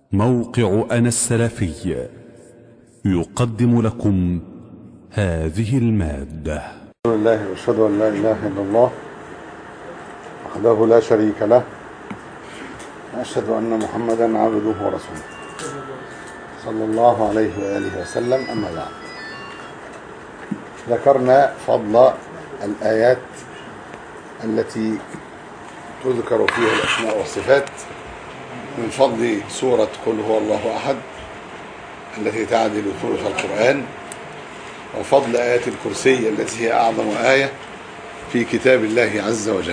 موقع أنا السلفي يقدم لكم هذه المادة الحمد لله واشهد ان لا اله الا الله وحده لا شريك له واشهد ان محمدا عبده ورسوله صلى الله عليه واله وسلم اما بعد ذكرنا فضل الايات التي تذكر فيها الاسماء والصفات من فضل سوره قل هو الله احد التي تعدل ثلث القران وفضل آيات الكرسي التي هي أعظم آية في كتاب الله عز وجل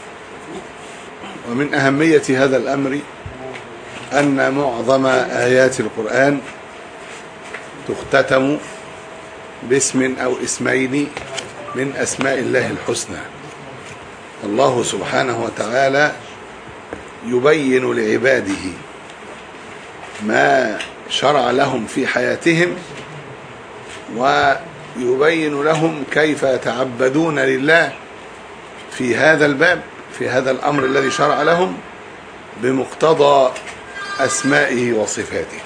ومن أهمية هذا الأمر أن معظم آيات القرآن تختتم باسم أو اسمين من أسماء الله الحسنى الله سبحانه وتعالى يبين لعباده ما شرع لهم في حياتهم ويبين لهم كيف يتعبدون لله في هذا الباب في هذا الأمر الذي شرع لهم بمقتضى أسمائه وصفاته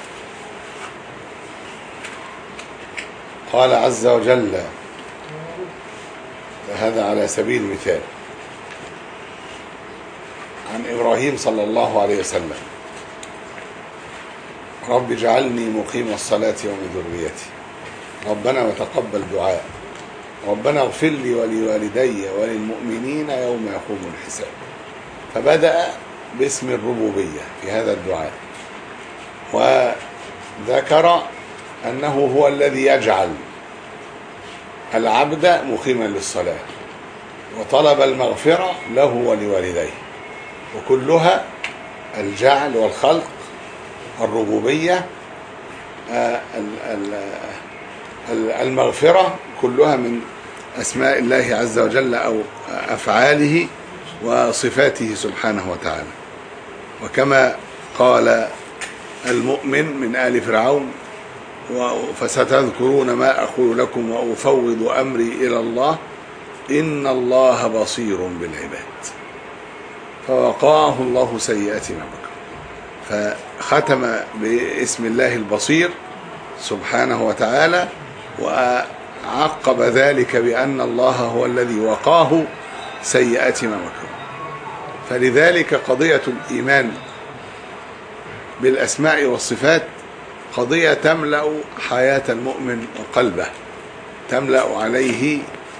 قال عز وجل هذا على سبيل المثال عن إبراهيم صلى الله عليه وسلم رب اجعلني مقيم الصلاة ومن ذريتي ربنا وتقبل دعاء ربنا اغفر لي ولوالدي وللمؤمنين يوم يقوم الحساب فبدأ باسم الربوبية في هذا الدعاء وذكر أنه هو الذي يجعل العبد مقيما للصلاة وطلب المغفرة له ولوالديه وكلها الجعل والخلق الربوبية المغفرة كلها من أسماء الله عز وجل أو أفعاله وصفاته سبحانه وتعالى وكما قال المؤمن من آل فرعون فستذكرون ما أقول لكم وأفوض أمري إلى الله إن الله بصير بالعباد فوقاه الله سيئات ما مكر فختم باسم الله البصير سبحانه وتعالى وعقب ذلك بأن الله هو الذي وقاه سيئات ما مكروا فلذلك قضية الإيمان بالأسماء والصفات قضية تملأ حياة المؤمن وقلبه تملأ عليه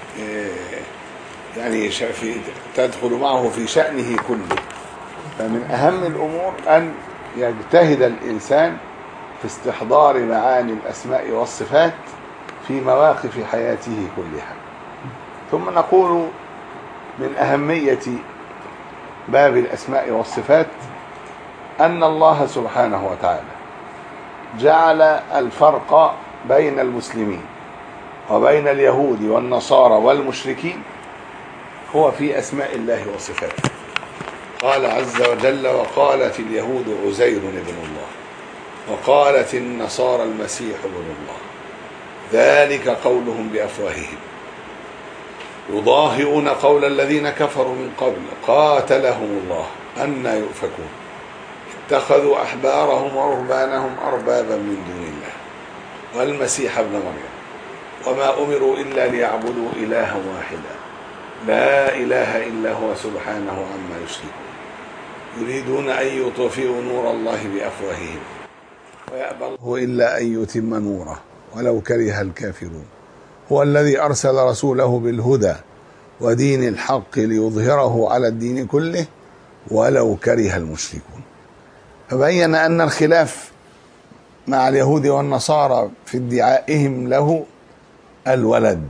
يعني تدخل معه في شأنه كله فمن أهم الأمور أن يجتهد الإنسان في استحضار معاني الأسماء والصفات في مواقف حياته كلها ثم نقول من أهمية باب الأسماء والصفات أن الله سبحانه وتعالى جعل الفرق بين المسلمين وبين اليهود والنصارى والمشركين هو في أسماء الله وصفاته قال عز وجل وقالت اليهود عزير ابن الله وقالت النصارى المسيح ابن الله ذلك قولهم بأفواههم يضاهئون قول الذين كفروا من قبل قاتلهم الله أن يؤفكون اتخذوا أحبارهم ورهبانهم أربابا من دون الله والمسيح ابن مريم وما أمروا إلا ليعبدوا إلها واحدا لا إله إلا هو سبحانه عما يشركون يريدون أن يطفئوا نور الله بأفواههم ويأبى الله إلا أن يتم نوره ولو كره الكافرون هو الذي أرسل رسوله بالهدى ودين الحق ليظهره على الدين كله ولو كره المشركون فبين أن الخلاف مع اليهود والنصارى في ادعائهم له الولد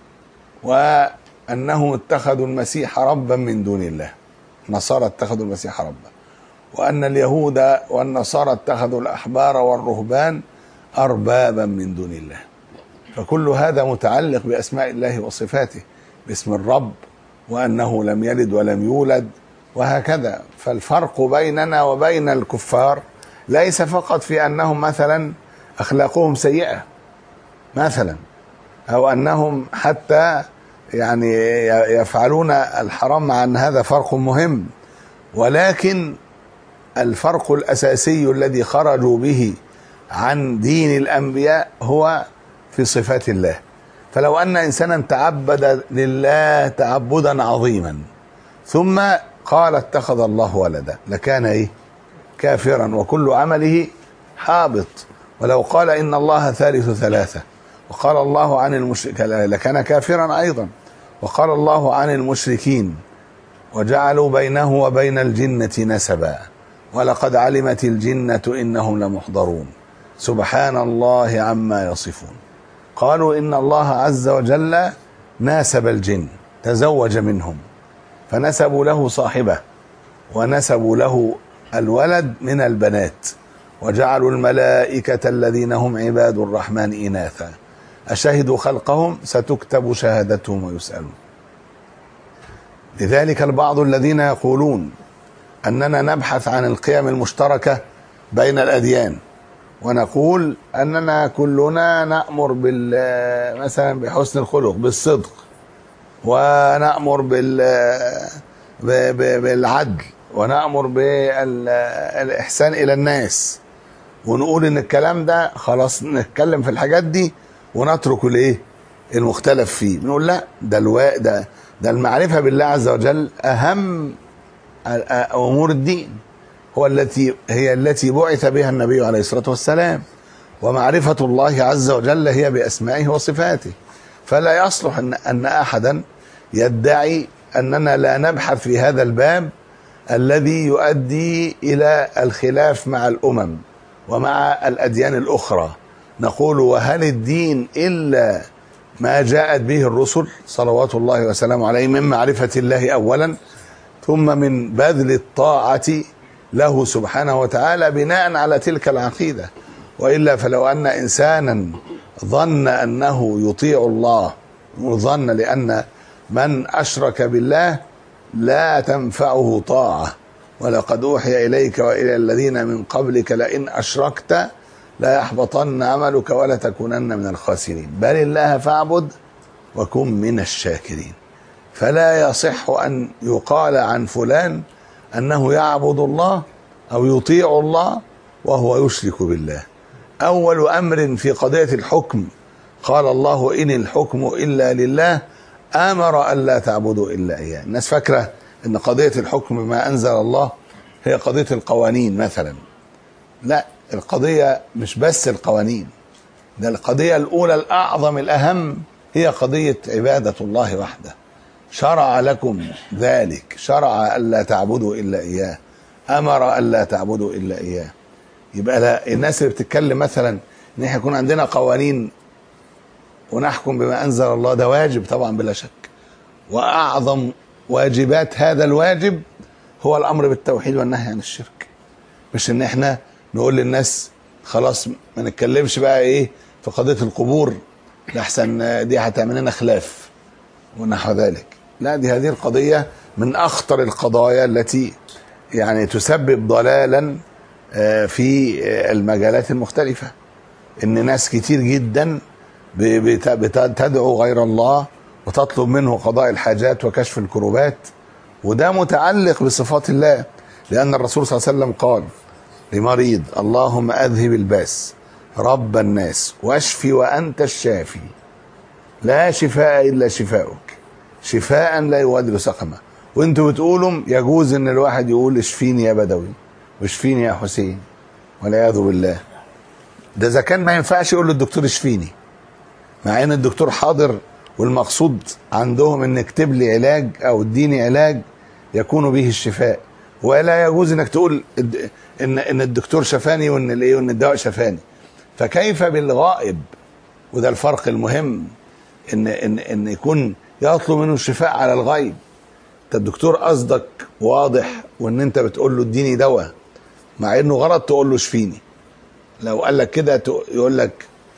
وأنهم اتخذوا المسيح ربا من دون الله النصارى اتخذوا المسيح ربا وأن اليهود والنصارى اتخذوا الأحبار والرهبان أربابا من دون الله فكل هذا متعلق بأسماء الله وصفاته باسم الرب وأنه لم يلد ولم يولد وهكذا فالفرق بيننا وبين الكفار ليس فقط في أنهم مثلا أخلاقهم سيئة مثلا أو أنهم حتى يعني يفعلون الحرام مع أن هذا فرق مهم ولكن الفرق الاساسي الذي خرجوا به عن دين الانبياء هو في صفات الله فلو ان انسانا تعبد لله تعبدا عظيما ثم قال اتخذ الله ولدا لكان ايه كافرا وكل عمله حابط ولو قال ان الله ثالث ثلاثه وقال الله عن المشرك لكان كافرا ايضا وقال الله عن المشركين وجعلوا بينه وبين الجنه نسبا ولقد علمت الجنه انهم لمحضرون سبحان الله عما يصفون قالوا ان الله عز وجل ناسب الجن تزوج منهم فنسبوا له صاحبه ونسبوا له الولد من البنات وجعلوا الملائكه الذين هم عباد الرحمن اناثا اشهدوا خلقهم ستكتب شهادتهم ويسالون لذلك البعض الذين يقولون اننا نبحث عن القيم المشتركه بين الاديان ونقول اننا كلنا نامر بال مثلا بحسن الخلق بالصدق ونامر بال بالعدل ونامر بالاحسان الى الناس ونقول ان الكلام ده خلاص نتكلم في الحاجات دي ونترك الايه المختلف فيه بنقول لا ده الوا ده ده المعرفه بالله عز وجل اهم امور الدين هو التي هي التي بعث بها النبي عليه الصلاه والسلام ومعرفه الله عز وجل هي باسمائه وصفاته فلا يصلح ان ان احدا يدعي اننا لا نبحث في هذا الباب الذي يؤدي الى الخلاف مع الامم ومع الاديان الاخرى نقول وهل الدين الا ما جاءت به الرسل صلوات الله وسلامه عليه من معرفه الله اولا ثم من بذل الطاعه له سبحانه وتعالى بناء على تلك العقيده والا فلو ان انسانا ظن انه يطيع الله ظن لان من اشرك بالله لا تنفعه طاعه ولقد اوحي اليك والى الذين من قبلك لئن اشركت لا يحبطن عملك ولا تكونن من الخاسرين بل الله فاعبد وكن من الشاكرين فلا يصح ان يقال عن فلان انه يعبد الله او يطيع الله وهو يشرك بالله اول امر في قضيه الحكم قال الله ان الحكم الا لله امر الا تعبدوا الا اياه الناس فاكره ان قضيه الحكم ما انزل الله هي قضيه القوانين مثلا لا القضيه مش بس القوانين ده القضيه الاولى الاعظم الاهم هي قضيه عباده الله وحده شرع لكم ذلك شرع الا تعبدوا الا اياه امر الا تعبدوا الا اياه يبقى لا الناس اللي بتتكلم مثلا ان احنا يكون عندنا قوانين ونحكم بما انزل الله ده واجب طبعا بلا شك واعظم واجبات هذا الواجب هو الامر بالتوحيد والنهي عن الشرك مش ان احنا نقول للناس خلاص ما نتكلمش بقى ايه في قضيه القبور لحسن دي هتعمل لنا خلاف ونحو ذلك لا دي هذه القضيه من اخطر القضايا التي يعني تسبب ضلالا في المجالات المختلفه ان ناس كتير جدا بتدعو غير الله وتطلب منه قضاء الحاجات وكشف الكروبات وده متعلق بصفات الله لأن الرسول صلى الله عليه وسلم قال لمريض اللهم أذهب الباس رب الناس واشفي وأنت الشافي لا شفاء إلا شفاؤك شفاء لا يغادر سقما وانتوا بتقولوا يجوز ان الواحد يقول اشفيني يا بدوي واشفيني يا حسين والعياذ بالله ده اذا كان ما ينفعش يقول للدكتور اشفيني مع ان الدكتور حاضر والمقصود عندهم ان اكتب لي علاج او اديني علاج يكون به الشفاء ولا يجوز انك تقول ان ان الدكتور شفاني وان الايه وان الدواء شفاني فكيف بالغائب وده الفرق المهم ان ان ان يكون يطلب منه الشفاء على الغيب انت الدكتور قصدك واضح وان انت بتقول له اديني دواء مع انه غلط تقول له اشفيني لو قال لك كده يقول لك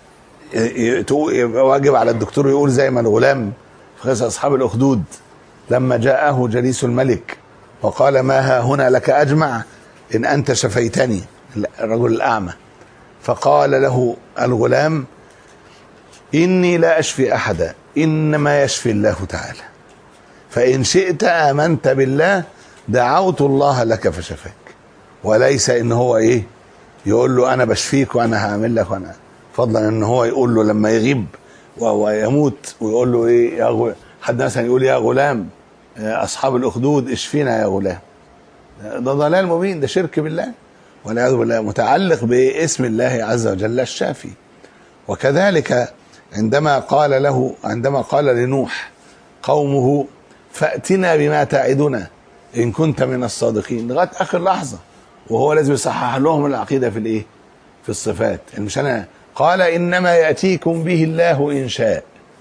يبقى واجب على الدكتور يقول زي ما الغلام في قصة أصحاب الأخدود لما جاءه جليس الملك وقال ما ها هنا لك أجمع إن أنت شفيتني الرجل الأعمى فقال له الغلام إني لا أشفي أحدا إنما يشفي الله تعالى فإن شئت آمنت بالله دعوت الله لك فشفاك وليس ان هو ايه يقول له انا بشفيك وانا هعمل لك وانا فضلا ان هو يقول له لما يغيب وهو يموت ويقول له ايه يا غ... حد مثلا يقول يا غلام يا اصحاب الاخدود اشفينا يا غلام ده ضلال مبين ده شرك بالله والعياذ بالله متعلق باسم الله عز وجل الشافي وكذلك عندما قال له عندما قال لنوح قومه فاتنا بما تعدنا ان كنت من الصادقين لغايه اخر لحظه وهو لازم يصحح لهم العقيده في الايه؟ في الصفات يعني مش انا قال انما ياتيكم به الله ان شاء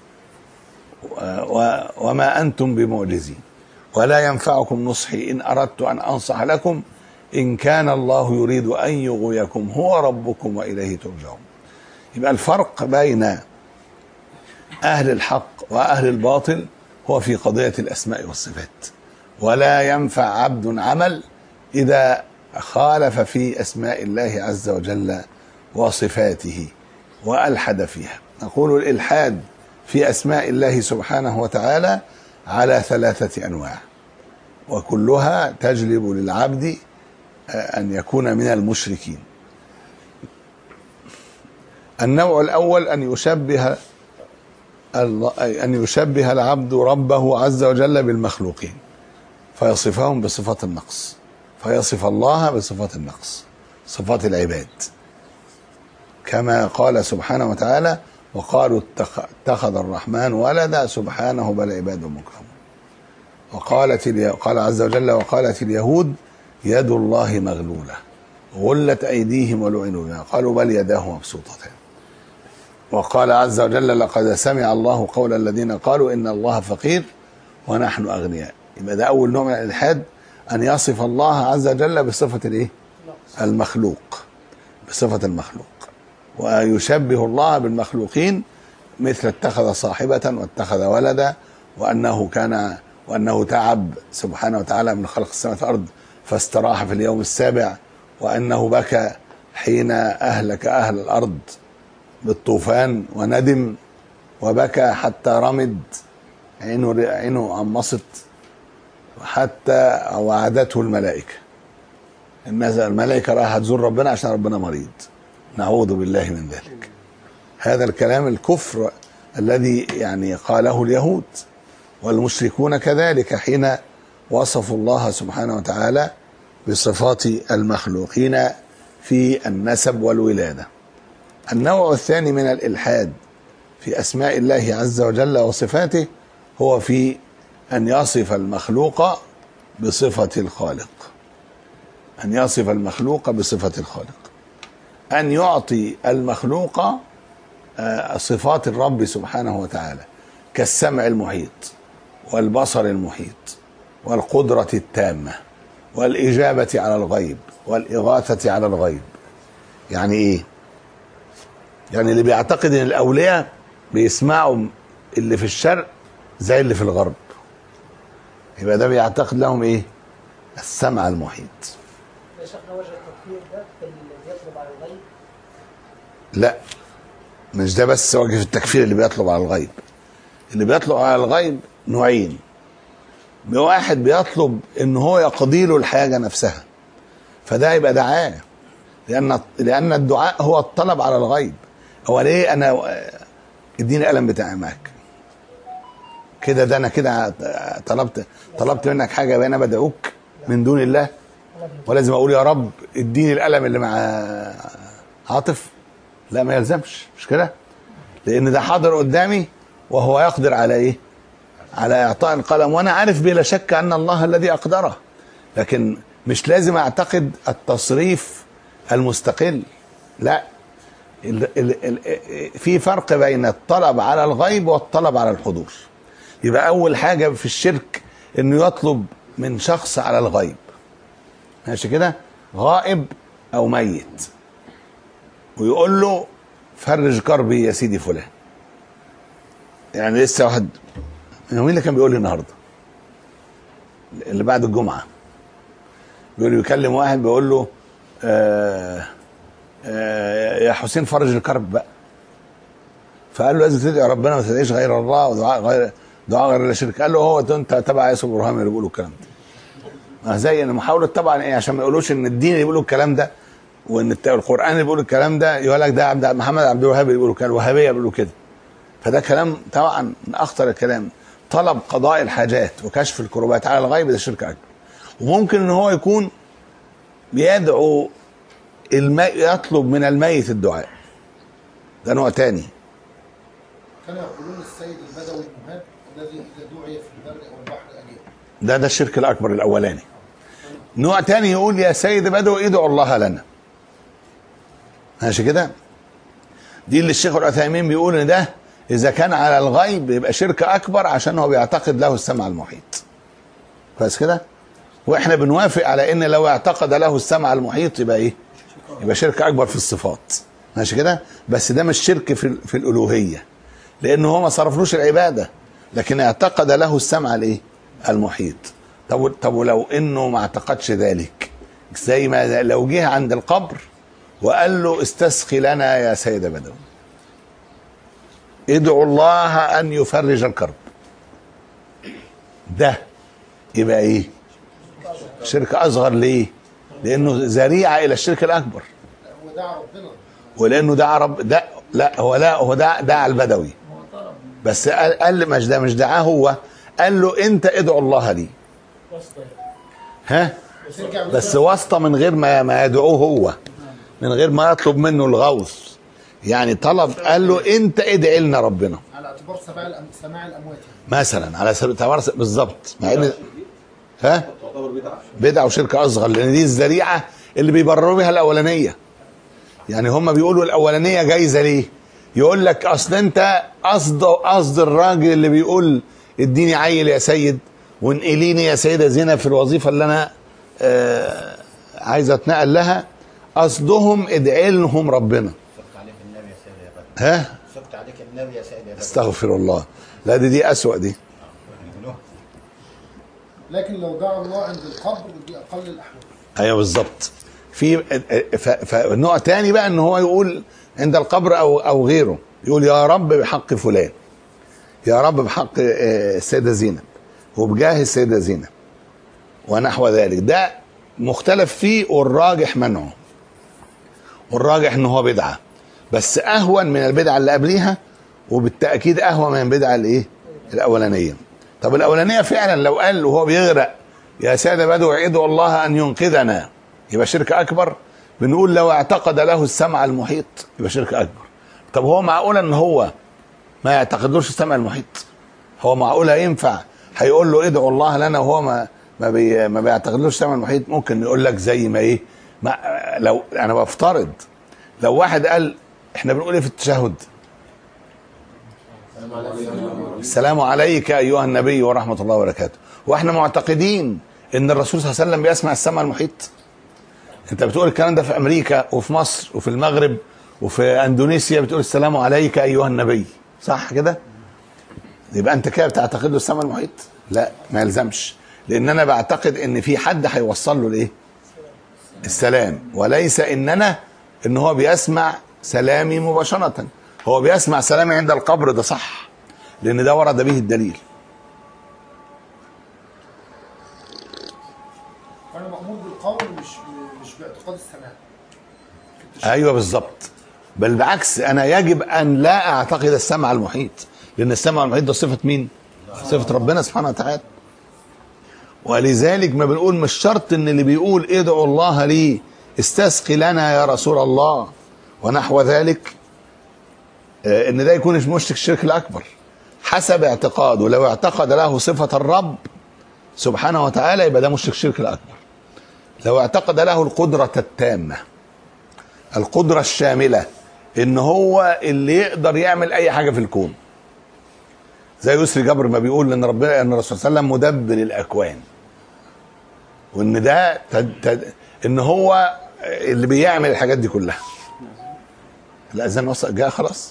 و- و- وما انتم بمعجزين ولا ينفعكم نصحي ان اردت ان انصح لكم ان كان الله يريد ان يغويكم هو ربكم واليه ترجعون يبقى الفرق بين اهل الحق واهل الباطل هو في قضيه الاسماء والصفات ولا ينفع عبد عمل اذا خالف في اسماء الله عز وجل وصفاته والحد فيها نقول الالحاد في اسماء الله سبحانه وتعالى على ثلاثه انواع وكلها تجلب للعبد آه، ان يكون من المشركين النوع الاول ان يشبه الله- أي ان يشبه العبد ربه عز وجل بالمخلوقين فيصفهم بصفات النقص فيصف الله بصفات النقص صفات العباد كما قال سبحانه وتعالى وقالوا اتخ- اتخذ الرحمن ولدا سبحانه بل عباد مكرمون وقالت الي... قال عز وجل وقالت اليهود يد الله مغلولة غلت أيديهم ولعنوا بما قالوا بل يداه مبسوطتان وقال عز وجل لقد سمع الله قول الذين قالوا إن الله فقير ونحن أغنياء يبقى ده أول نوع من الإلحاد أن يصف الله عز وجل بصفة الإيه؟ المخلوق بصفة المخلوق ويشبه الله بالمخلوقين مثل اتخذ صاحبة واتخذ ولدا وأنه كان وأنه تعب سبحانه وتعالى من خلق السماوات والأرض فاستراح في اليوم السابع وأنه بكى حين أهلك أهل الأرض بالطوفان وندم وبكى حتى رمد عينه عينه عمصت حتى وعدته الملائكة الناس الملائكة راحت تزور ربنا عشان ربنا مريض نعوذ بالله من ذلك هذا الكلام الكفر الذي يعني قاله اليهود والمشركون كذلك حين وصفوا الله سبحانه وتعالى بصفات المخلوقين في النسب والولاده. النوع الثاني من الالحاد في اسماء الله عز وجل وصفاته هو في ان يصف المخلوق بصفه الخالق. ان يصف المخلوق بصفه الخالق. ان يعطي المخلوق آه، صفات الرب سبحانه وتعالى كالسمع المحيط والبصر المحيط والقدرة التامة والإجابة على الغيب والإغاثة على الغيب يعني إيه؟ يعني اللي بيعتقد إن الأولياء بيسمعوا اللي في الشرق زي اللي في الغرب يبقى ده بيعتقد لهم إيه؟ السمع المحيط يا شيخنا وجه التكفير ده في اللي بيطلب على الغيب لا مش ده بس وجه التكفير اللي بيطلب على الغيب اللي بيطلب على الغيب نوعين واحد بيطلب ان هو يقضي له الحاجه نفسها فده يبقى دعاء لان لان الدعاء هو الطلب على الغيب هو ليه انا اديني القلم بتاعي معاك كده ده انا كده طلبت طلبت منك حاجه يبقى انا بدعوك من دون الله ولازم اقول يا رب اديني القلم اللي مع عاطف لا ما يلزمش مش كده لان ده حاضر قدامي وهو يقدر على ايه على اعطاء القلم وانا عارف بلا شك ان الله الذي اقدره لكن مش لازم اعتقد التصريف المستقل لا ال ال ال في فرق بين الطلب على الغيب والطلب على الحضور يبقى اول حاجه في الشرك انه يطلب من شخص على الغيب ماشي كده غائب او ميت ويقول له فرج كربي يا سيدي فلان يعني لسه واحد مين اللي كان بيقول لي النهارده اللي بعد الجمعه بيقول له يكلم واحد بيقول له آه آه يا حسين فرج الكرب بقى فقال له لازم تدعي ربنا ما تدعيش غير الله ودعاء غير دعاء غير الله شرك قال له هو ده انت تبع ياسر برهام اللي بيقولوا الكلام ده آه زي ان محاوله طبعا ايه عشان ما يقولوش ان الدين اللي بيقولوا الكلام ده وان الت- القران اللي بيقول الكلام ده يقول لك ده عبد محمد عبد الوهاب اللي بيقولوا كده الوهابيه بيقولوا كده فده كلام طبعا من اخطر الكلام طلب قضاء الحاجات وكشف الكروبات على الغيب ده شرك اكبر وممكن ان هو يكون بيدعو المي... يطلب من الميت الدعاء ده نوع تاني كانوا يقولون السيد البدوي المهاب الذي اذا دعي في البر او البحر اجاب ده ده الشرك الاكبر الاولاني نوع تاني يقول يا سيد بدو ادعوا الله لنا ماشي كده دي اللي الشيخ العثيمين بيقول ان ده اذا كان على الغيب يبقى شرك اكبر عشان هو بيعتقد له السمع المحيط كويس كده واحنا بنوافق على ان لو اعتقد له السمع المحيط يبقى ايه يبقى شرك اكبر في الصفات ماشي كده بس ده مش شرك في ال- في الالوهيه لانه هو ما صرفلوش العباده لكن اعتقد له السمع الايه المحيط طب طب ولو انه ما اعتقدش ذلك زي ما لو جه عند القبر وقال له استسقي لنا يا سيد بدوي ادعوا الله ان يفرج الكرب ده يبقى ايه شرك اصغر ليه لانه ذريعه الى الشرك الاكبر هو دعا ربنا ولانه دعا رب ده لا هو لا هو دعا دعا البدوي بس قال, قال مش ده مش دعاه هو قال له انت ادعو الله لي ها ترجع بس واسطه من غير ما ما يدعوه هو من غير ما يطلب منه الغوث يعني طلب قال له انت ادعي لنا ربنا على اعتبار سماع الأم- سماع الاموات يعني. مثلا على سبيل الاعتبار بالظبط مع ان ها بدعه وشرك اصغر لان دي الذريعه اللي بيبرروا بيها الاولانيه يعني هم بيقولوا الاولانيه جايزه ليه يقول لك اصل انت قصد قصد الراجل اللي بيقول اديني عيل يا سيد وانقليني يا سيده زينب في الوظيفه اللي انا آه عايز اتنقل لها قصدهم ادعي لهم ربنا سكت عليك النبي يا سيدي يا بدر ها سكت عليك النبي يا سيدي يا بدر استغفر الله لا دي دي اسوأ دي لكن لو دعا الله عند القبر دي اقل الاحوال ايوه بالظبط في ف- فنوع تاني بقى ان هو يقول عند القبر او او غيره يقول يا رب بحق فلان يا رب بحق آه، السيده زينب وبجاه السيده زينب ونحو ذلك ده مختلف فيه والراجح منعه والراجح ان هو بدعه بس اهون من البدعه اللي قبليها وبالتاكيد اهون من البدعه الايه الاولانيه طب الاولانيه فعلا لو قال وهو بيغرق يا ساده بدو ادعوا الله ان ينقذنا يبقى شرك اكبر بنقول لو اعتقد له السمع المحيط يبقى شرك اكبر طب هو معقول ان هو ما يعتقدلوش السمع المحيط هو معقول ينفع هيقول له ادعوا الله لنا وهو ما ما, بي ما بيعتقدلوش السمع المحيط ممكن يقول لك زي ما ايه ما لو انا بفترض لو واحد قال احنا بنقول ايه في التشهد السلام عليك ايها النبي ورحمه الله وبركاته واحنا معتقدين ان الرسول صلى الله عليه وسلم بيسمع السمع المحيط انت بتقول الكلام ده في امريكا وفي مصر وفي المغرب وفي اندونيسيا بتقول السلام عليك ايها النبي صح كده يبقى انت كده بتعتقد له السمع المحيط لا ما يلزمش لان انا بعتقد ان في حد هيوصل له الايه السلام وليس ان انا ان هو بيسمع سلامي مباشره هو بيسمع سلامي عند القبر ده صح لان ده ورد به الدليل فانا مامور بالقول مش مش باعتقاد السماع ايوه بالظبط بل بالعكس انا يجب ان لا اعتقد السمع المحيط لان السمع المحيط ده صفه مين صفه ربنا سبحانه وتعالى ولذلك ما بنقول مش شرط ان اللي بيقول ادعوا الله لي استسقي لنا يا رسول الله ونحو ذلك آه، ان ده يكون مشرك الشرك الاكبر حسب اعتقاده لو اعتقد له صفه الرب سبحانه وتعالى يبقى ده مشرك الشرك الاكبر لو اعتقد له القدره التامه القدرة الشاملة ان هو اللي يقدر يعمل اي حاجة في الكون زي يسري جبر ما بيقول ان ربنا ان الرسول صلى الله عليه وسلم مدبر الاكوان وان ده تد تد ان هو اللي بيعمل الحاجات دي كلها الاذان وصل جاء خلاص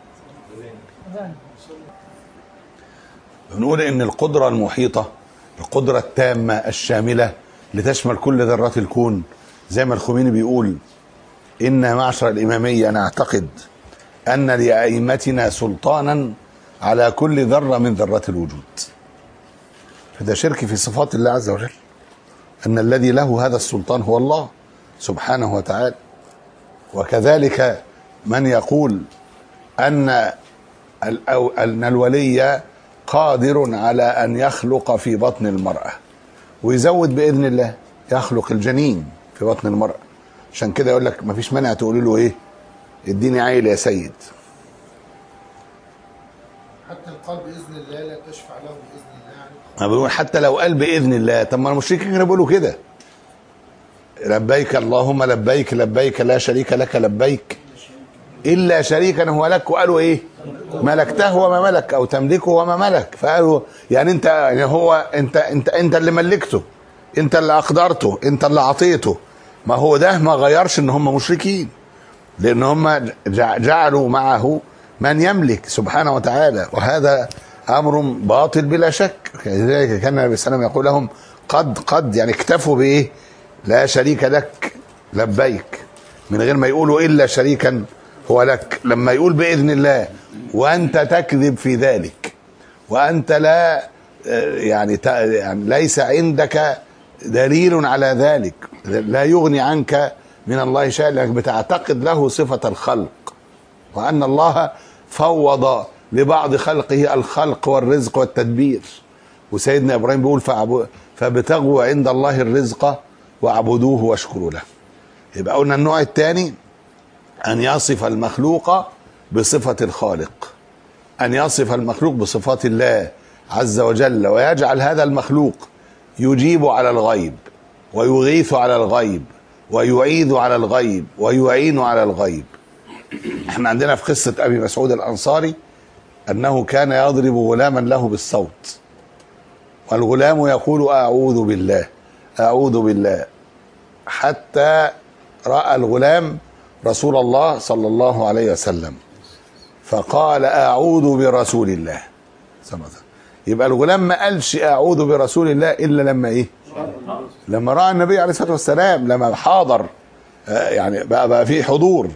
بنقول ان القدرة المحيطة القدرة التامة الشاملة لتشمل كل ذرات الكون زي ما الخميني بيقول إن معشر الإمامية نعتقد أن لأئمتنا سلطانا على كل ذرة من ذرات الوجود فده شرك في صفات الله عز وجل أن الذي له هذا السلطان هو الله سبحانه وتعالى وكذلك من يقول أن ال- أو أن الولي قادر على أن يخلق في بطن المرأة ويزود بإذن الله يخلق الجنين في بطن المرأة عشان كده يقول لك مفيش مانع تقولي له إيه اديني عيل يا سيد حتى القلب باذن الله لا تشفع له باذن الله يعني ما بيقول حتى لو قال باذن الله طب ما المشركين كانوا بيقولوا كده لبيك اللهم لبيك لبيك لا شريك لك لبيك الا شريكا هو لك وقالوا ايه ملكته وما ملك او تملكه وما ملك فقالوا يعني انت يعني هو انت انت انت اللي ملكته انت اللي اقدرته انت اللي اعطيته ما هو ده ما غيرش ان هم مشركين لان هم جع- جعلوا معه من يملك سبحانه وتعالى وهذا امر باطل بلا شك لذلك كان النبي صلى الله عليه وسلم يقول لهم قد قد يعني اكتفوا بايه لا شريك لك لبيك من غير ما يقولوا الا شريكا هو لك لما يقول باذن الله وانت تكذب في ذلك وانت لا آه، يعني ت- يعني ليس عندك دليل على ذلك لا يغني عنك من الله شيئا لانك بتعتقد له صفه الخلق وان الله فوض لبعض خلقه الخلق والرزق والتدبير وسيدنا ابراهيم بيقول فاعبد- فابتغوا عند الله الرزق واعبدوه واشكروا له يبقى قلنا النوع الثاني ان يصف المخلوق بصفه الخالق ان يصف المخلوق بصفات الله عز وجل ويجعل هذا المخلوق يجيب على الغيب ويغيث على الغيب ويعيذ على الغيب ويعين على الغيب احنا عندنا في قصة ابي مسعود الانصاري انه كان يضرب غلاما له بالصوت والغلام يقول اعوذ بالله اعوذ بالله حتى راى الغلام رسول الله صلى الله عليه وسلم فقال اعوذ برسول الله صلى الله عليه وسلم يبقى الغلام ما قالش اعوذ برسول الله الا لما ايه لما راى النبي عليه الصلاه والسلام لما حاضر آه، يعني بقى بقى في حضور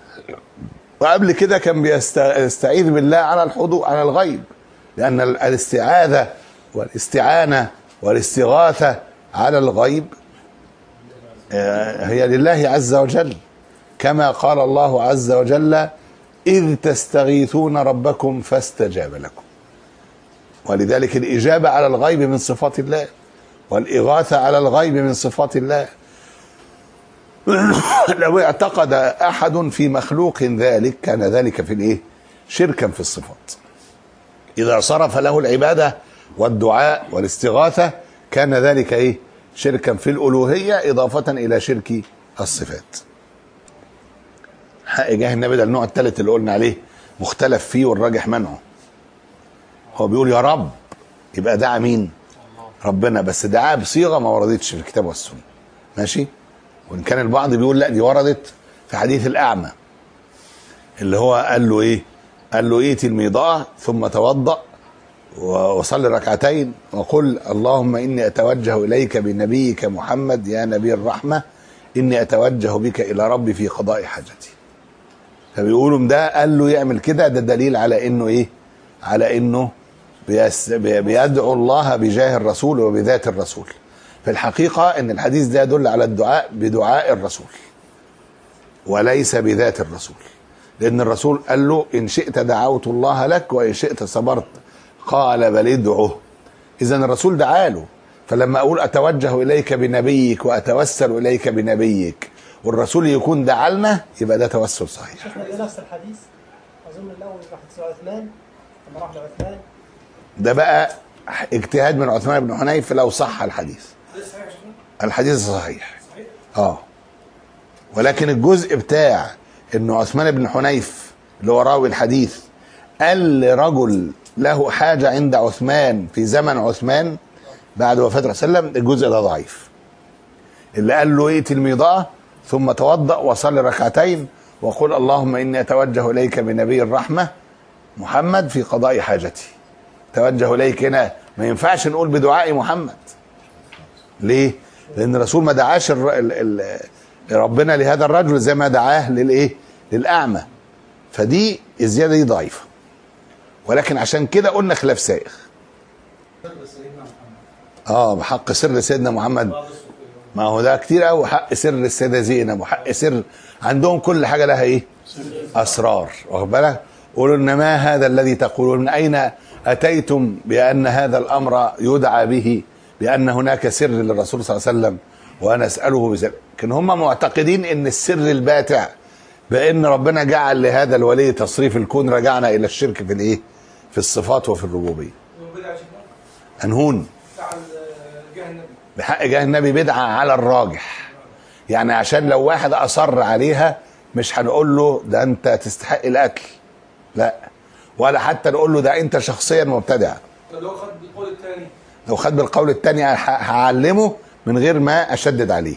وقبل كده كان بيستعيذ بالله على الحضور على الغيب لان ال- الاستعاذه والاستعانه والاستغاثه على الغيب آه، هي لله عز وجل كما قال الله عز وجل اذ تستغيثون ربكم فاستجاب لكم ولذلك الاجابه على الغيب من صفات الله والاغاثه على الغيب من صفات الله لو اعتقد احد في مخلوق ذلك كان ذلك في الايه شركا في الصفات اذا صرف له العباده والدعاء والاستغاثه كان ذلك ايه شركا في الالوهيه اضافه الى شرك الصفات حق جاه النبي ده النوع الثالث اللي قلنا عليه مختلف فيه والراجح منعه هو بيقول يا رب يبقى دعا مين ربنا بس دعاه بصيغه ما وردتش في الكتاب والسنه ماشي وان كان البعض بيقول لا دي وردت في حديث الاعمى اللي هو قال له ايه قال له ايتي الميضاء ثم توضأ وصلي ركعتين وقل اللهم اني اتوجه اليك بنبيك محمد يا نبي الرحمه اني اتوجه بك الى ربي في قضاء حاجتي فبيقولوا ده قال له يعمل كده ده دليل على انه ايه على انه بيس بي- بيدعو الله بجاه الرسول وبذات الرسول في الحقيقة ان الحديث ده يدل على الدعاء بدعاء الرسول وليس بذات الرسول لان الرسول قال له ان شئت دعوت الله لك وان شئت صبرت قال بل ادعه اذا الرسول دعا له فلما اقول اتوجه اليك بنبيك واتوسل اليك بنبيك والرسول يكون دعا لنا يبقى ده توسل صحيح شفنا ده نفس الحديث اظن الاول راح تسال عثمان لما راح لعثمان ده بقى اجتهاد من عثمان بن حنيف لو صح الحديث الحديث صحيح اه ولكن الجزء بتاع انه عثمان بن حنيف اللي هو راوي الحديث قال لرجل له حاجه عند عثمان في زمن عثمان بعد وفاه الرسول صلى الله عليه وسلم الجزء ده ضعيف اللي قال له ائت الميضاء ثم توضأ وصل ركعتين وقل اللهم اني اتوجه اليك بنبي الرحمه محمد في قضاء حاجتي توجه اليك هنا ما ينفعش نقول بدعاء محمد ليه لان الرسول ما دعاش الر... ال... ال... ربنا لهذا الرجل زي ما دعاه للايه للاعمى فدي الزياده دي ضعيفه ولكن عشان كده قلنا خلاف سائغ اه بحق سر سيدنا محمد ما هو ده كتير قوي حق سر السيده زينب وحق سر عندهم كل حاجه لها ايه اسرار واخد بالك قولوا ان ما هذا الذي تقولون من اين اتيتم بان هذا الامر يدعى به بان هناك سر للرسول صلى الله عليه وسلم وانا اساله بذلك لكن هم معتقدين ان السر الباتع بان ربنا جعل لهذا الولي تصريف الكون رجعنا الى الشرك في الايه في الصفات وفي الربوبيه وبدع شيخنا انهون بتاع جاه النبي بحق جاه النبي بدعة على الراجح يعني عشان لو واحد أصر عليها مش هنقول له ده أنت تستحق القتل لا ولا حتى نقول له ده أنت شخصيا مبتدع طب لو خد بالقول الثاني لو خد بالقول التاني ه- هعلمه من غير ما أشدد عليه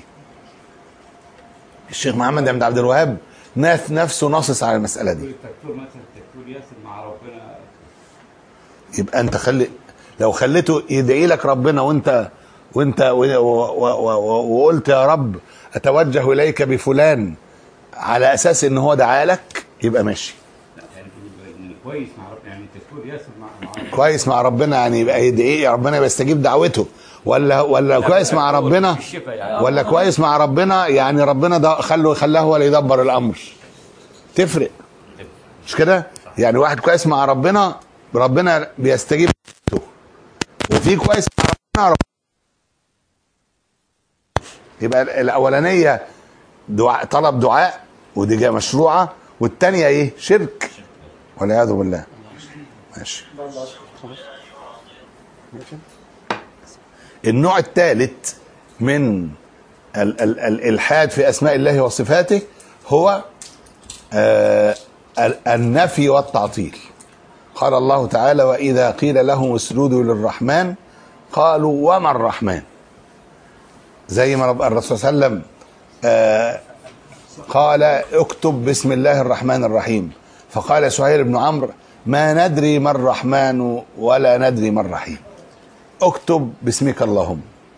الشيخ محمد بن عبد الوهاب ناس نفسه ناصص على المسألة دي الدكتور مثلا الدكتور ياسر مع ربنا يبقى انت خلي لو خليته يدعي لك ربنا وانت وانت و- و- و- و- وقلت يا رب اتوجه اليك بفلان على اساس ان هو دعا لك يبقى ماشي لا يعني إن كويس مع ربنا يعني الدكتور ياسر مع مع ربنا كويس مع ربنا يعني يبقى يدعي ربنا بيستجيب دعوته ولا ولا كويس مع ربنا الشفاء يعني ولا كويس مع ربنا يعني ربنا ده خلوا خلاه هو اللي يدبر الامر تفرق مش كده يعني واحد كويس مع ربنا ربنا بيستجيب دعوته. وفي كويس مع ربنا رب- يبقى الاولانيه دعاء طلب دعاء ودي جايه مشروعه والثانيه ايه شرك والعياذ بالله ماشي النوع الثالث من ال- ال- الالحاد في اسماء الله وصفاته هو آه، ال- النفي والتعطيل قال الله تعالى واذا قيل لهم اسجدوا للرحمن قالوا وما الرحمن زي ما رب الرسول صلى الله عليه وسلم آه، قال اكتب بسم الله الرحمن الرحيم فقال سهيل بن عمرو ما ندري ما الرحمن ولا ندري ما الرحيم اكتب باسمك اللهم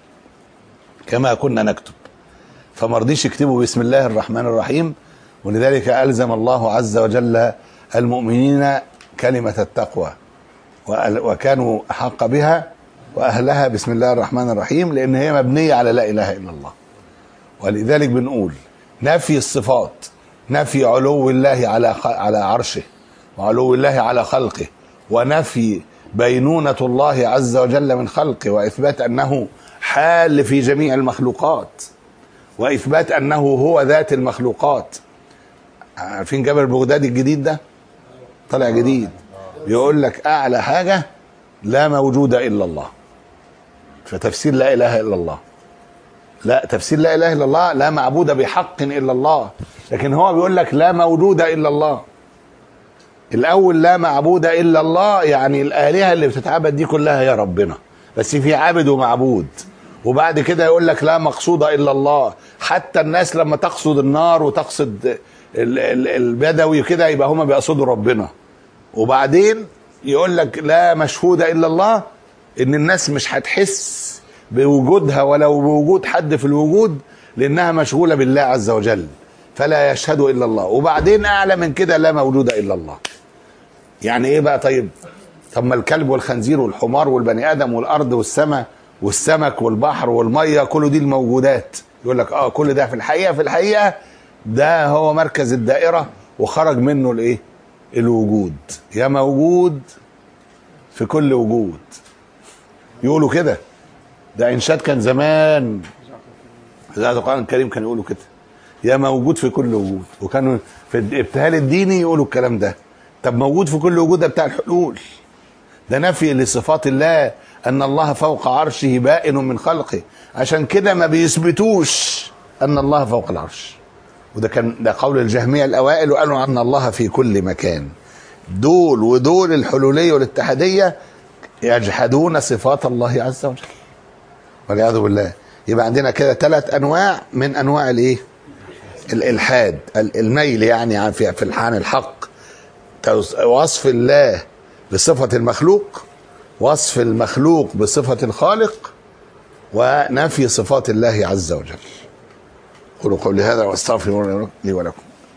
كما كنا نكتب فما رضيش يكتبوا بسم الله الرحمن الرحيم ولذلك ألزم الله عز وجل المؤمنين كلمة التقوى وأل- وكانوا أحق بها وأهلها بسم الله الرحمن الرحيم لأن هي مبنية على لا إله إلا الله ولذلك بنقول نفي الصفات نفي علو الله على خ- على عرشه وعلو الله على خلقه ونفي بينونة الله عز وجل من خلقه وإثبات أنه حال في جميع المخلوقات وإثبات أنه هو ذات المخلوقات عارفين جبل بغداد الجديد ده طلع جديد بيقول لك أعلى حاجة لا موجود إلا الله فتفسير لا إله إلا الله لا تفسير لا اله الا الله لا معبود بحق الا الله لكن هو بيقول لك لا موجود الا الله الاول لا معبود الا الله يعني الالهه اللي بتتعبد دي كلها هي ربنا بس في عابد ومعبود وبعد كده يقول لك لا مقصود الا الله حتى الناس لما تقصد النار وتقصد ال- ال- البدوي كده يبقى هما بيقصدوا ربنا وبعدين يقول لك لا مشهود الا الله ان الناس مش هتحس بوجودها ولو بوجود حد في الوجود لانها مشغوله بالله عز وجل فلا يشهد الا الله وبعدين اعلى من كده لا موجود الا الله يعني ايه بقى طيب طب ما الكلب والخنزير والحمار والبني ادم والارض والسماء والسمك والبحر والميه كل دي الموجودات يقول لك اه كل ده في الحقيقه في الحقيقه ده هو مركز الدائره وخرج منه الايه الوجود يا موجود في كل وجود يقولوا كده ده انشاد كان زمان اذاعه القران الكريم كانوا يقولوا كده يا موجود في كل وجود وكانوا في الابتهال الديني يقولوا الكلام ده طب موجود في كل وجود ده بتاع الحلول ده نفي لصفات الله ان الله فوق عرشه بائن من خلقه عشان كده ما بيثبتوش ان الله فوق العرش وده كان ده قول الجهميه الاوائل وقالوا ان الله في كل مكان دول ودول الحلوليه والاتحاديه يجحدون صفات الله عز وجل والعياذ بالله يبقى عندنا كده ثلاث انواع من انواع الايه الالحاد ال- الميل يعني عن في في عن الحق توص- وصف الله بصفه المخلوق وصف المخلوق بصفه الخالق ونفي صفات الله عز وجل قولوا قولي هذا واستغفر الله لي ولكم